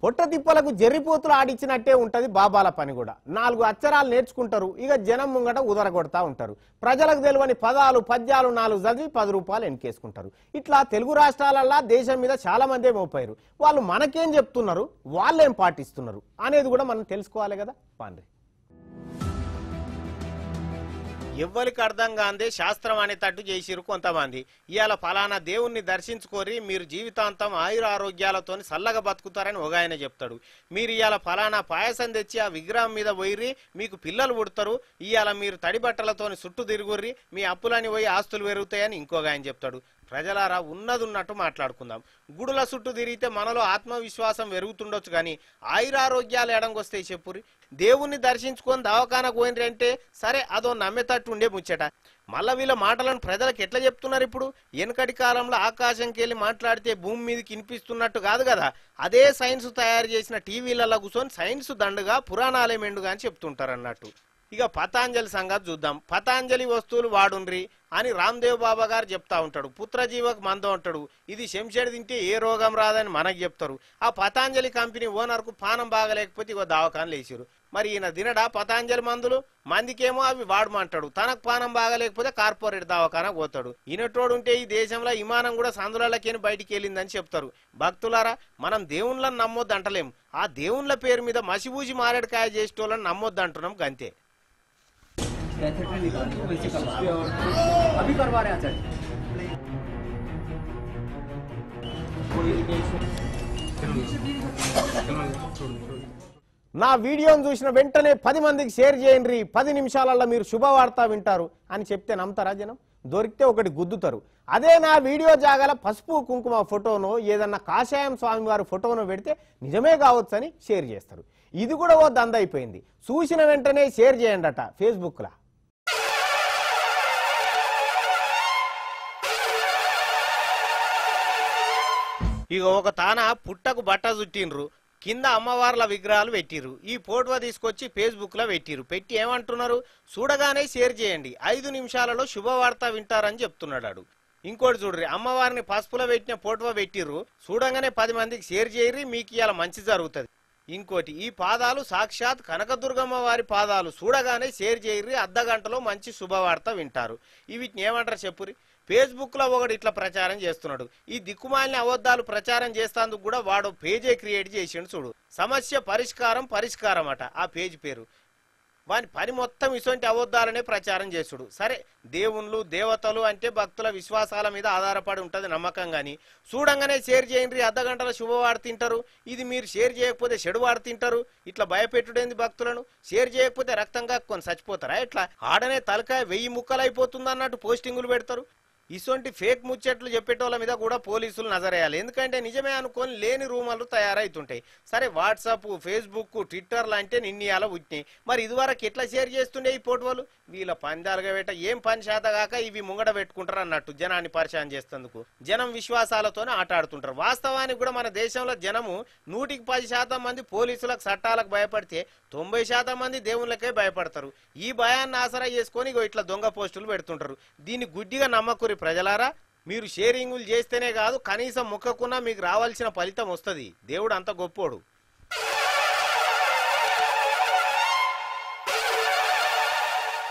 పొట్ట తిప్పలకు జర్రిపోతులు ఆడిచ్చినట్టే ఉంటది బాబాల పని కూడా నాలుగు అక్షరాలు నేర్చుకుంటారు ఇక జనం ముంగట ఉదరగొడతా ఉంటారు ప్రజలకు తెలియని పదాలు పద్యాలు నాలుగు చదివి పది రూపాయలు ఎన్కేసుకుంటారు ఇట్లా తెలుగు రాష్ట్రాలల్లా దేశం మీద చాలా మందే మోపారు వాళ్ళు మనకేం చెప్తున్నారు వాళ్ళేం పాటిస్తున్నారు అనేది కూడా మనం తెలుసుకోవాలి కదా పాండ్రి ఎవ్వరికి అర్థం కాందే శాస్త్రం అనేటట్టు చేసిరు కొంతమంది ఇవాళ ఫలానా దేవుణ్ణి దర్శించుకోరి మీరు జీవితాంతం ఆయుర ఆరోగ్యాలతోని చల్లగా బతుకుతారని ఒక ఆయన చెప్తాడు మీరు ఇవాళ ఫలానా పాయసం తెచ్చి ఆ విగ్రహం మీద పోయిరి మీకు పిల్లలు పుడతారు ఇవాళ మీరు తడి బట్టలతోని చుట్టూ తిరుగుర్రి మీ అప్పులని పోయి ఆస్తులు పెరుగుతాయని ఇంకొక ఆయన చెప్తాడు ప్రజలారా ఉన్నది ఉన్నట్టు మాట్లాడుకుందాం గుడుల చుట్టూ తిరిగితే మనలో ఆత్మవిశ్వాసం పెరుగుతుండొచ్చు కానీ ఆయురారోగ్యాలు ఎడంగొస్తాయి చెప్పురి దేవుణ్ణి దర్శించుకొని దవాఖానకు పోయినరి అంటే సరే అదో నమ్మేటట్టు ఉండే ముచ్చట మళ్ళా వీళ్ళ మాటలను ప్రజలకు ఎట్లా చెప్తున్నారు ఇప్పుడు వెనకటి కాలంలో ఆకాశంకి వెళ్ళి మాట్లాడితే భూమి మీదకి వినిపిస్తున్నట్టు కాదు కదా అదే సైన్స్ తయారు చేసిన టీవీలలో కూర్చొని సైన్స్ దండుగా పురాణాలే మెండుగా అని చెప్తుంటారు అన్నట్టు ఇక పతాంజలి సంగతి చూద్దాం పతాంజలి వస్తువులు వాడుండ్రి అని రామ్దేవ్ బాబా గారు చెప్తా ఉంటాడు పుత్రజీవకు మందం అంటాడు ఇది శంషేడు తింటే ఏ రోగం రాదని మనకు చెప్తారు ఆ పతాంజలి కంపెనీ ఓనర్కు పానం బాగలేకపోతే ఇగో దవాఖానలు వేసిరు మరి ఈయన తినడా పతాంజలి మందులు మందికేమో అవి వాడమంటాడు తనకు పానం బాగలేకపోతే కార్పొరేట్ దవాఖాన పోతాడు ఈయనటోడు ఉంటే ఈ దేశంలో విమానం కూడా సందులకేని బయటికి వెళ్ళిందని చెప్తారు భక్తులారా మనం దేవుళ్ళని నమ్మొద్దు అంటలేం ఆ దేవుళ్ళ పేరు మీద మసిబూసి మారేడుకాయ చేసేటోళ్ళని నమ్మొద్దు అంటున్నాం గంతే कैथेटर निकाल के वैसे करवा अभी करवा रहे हैं आचार्य నా వీడియోను చూసిన వెంటనే పది మందికి షేర్ చేయండి పది నిమిషాలలో మీరు శుభవార్త వింటారు అని చెప్తే నమ్ముతారా జనం దొరికితే ఒకటి గుద్దుతారు అదే నా వీడియో జాగల పసుపు కుంకుమ ఫోటోను ఏదన్నా కాషాయం స్వామి వారి ఫోటోను పెడితే నిజమే కావచ్చని షేర్ చేస్తారు ఇది కూడా ఓ దంద అయిపోయింది చూసిన వెంటనే షేర్ చేయండి అట ఫేస్బుక్లో ఇక ఒక తాన పుట్టకు బట్ట చుట్టిండ్రు కింద అమ్మవార్ల విగ్రహాలు పెట్టిరు ఈ ఫోటో తీసుకొచ్చి ఫేస్బుక్ లో పెట్టిరు పెట్టి ఏమంటున్నారు చూడగానే షేర్ చేయండి ఐదు నిమిషాలలో శుభవార్త వింటారని చెప్తున్నాడు ఆడు. ఇంకోటి చూడ్రి అమ్మవారిని పసుపులో పెట్టిన ఫోటో పెట్టిర్రు చూడంగానే పది మందికి షేర్ చేయరి మీకు ఇలా మంచి జరుగుతుంది ఇంకోటి ఈ పాదాలు సాక్షాత్ కనకదుర్గమ్మ వారి పాదాలు చూడగానే షేర్ చేయరి అర్ధ గంటలో మంచి శుభవార్త వింటారు ఈ వీటిని ఏమంటారు చెప్పురి ఫేస్బుక్ లో ఒకటి ఇట్లా ప్రచారం చేస్తున్నాడు ఈ దిక్కుమాలిన అబద్ధాలు ప్రచారం చేస్తాందుకు కూడా వాడు పేజే క్రియేట్ చేసిండు చూడు సమస్య పరిష్కారం పరిష్కారం అట ఆ పేజ్ పేరు వాని పని మొత్తం ఇటువంటి అబద్ధాలనే ప్రచారం చేసుడు సరే దేవుళ్ళు దేవతలు అంటే భక్తుల విశ్వాసాల మీద ఆధారపడి ఉంటది నమ్మకం గాని చూడంగానే షేర్ చేయండి అర్ధ గంటల శుభవార్త తింటారు ఇది మీరు షేర్ చేయకపోతే చెడు వార్త తింటారు ఇట్లా భయపెట్టుడేంది భక్తులను షేర్ చేయకపోతే రక్తం కాక్కుని చచ్చిపోతారా ఇట్లా ఆడనే తలకాయ వెయ్యి ముక్కలు అయిపోతుంది అన్నట్టు పోస్టింగులు పెడతారు ఇటువంటి ఫేక్ ముచ్చట్లు చెప్పేటోళ్ళ మీద కూడా పోలీసులు నజరేయాలి ఎందుకంటే నిజమే అనుకొని లేని రూమర్లు తయారైతుంటాయి సరే వాట్సాప్ ఫేస్బుక్ ట్విట్టర్ లాంటి నిన్నయాల పుట్టినాయి మరి ఇదివరకు ఎట్లా షేర్ చేస్తుండే ఈ ఫోటోలు వీళ్ళ పందాలుగా పెట్ట ఏం పని శాత కాక ఇవి ముంగడ పెట్టుకుంటారు అన్నట్టు జనాన్ని పరిచయం చేస్తేందుకు జనం విశ్వాసాలతోనే ఆట ఆడుతుంటారు వాస్తవానికి కూడా మన దేశంలో జనము నూటికి పది శాతం మంది పోలీసులకు చట్టాలకు భయపడితే తొంభై శాతం మంది దేవుళ్ళకే భయపడతారు ఈ భయాన్ని ఆసరా చేసుకొని ఇగో ఇట్లా దొంగ పోస్టులు పెడుతుంటారు దీన్ని గుడ్డిగా నమ్మకురి ప్రజలారా మీరు షేరింగులు చేస్తేనే కాదు కనీసం మొక్కకున్నా మీకు రావాల్సిన ఫలితం వస్తుంది దేవుడు అంత గొప్పోడు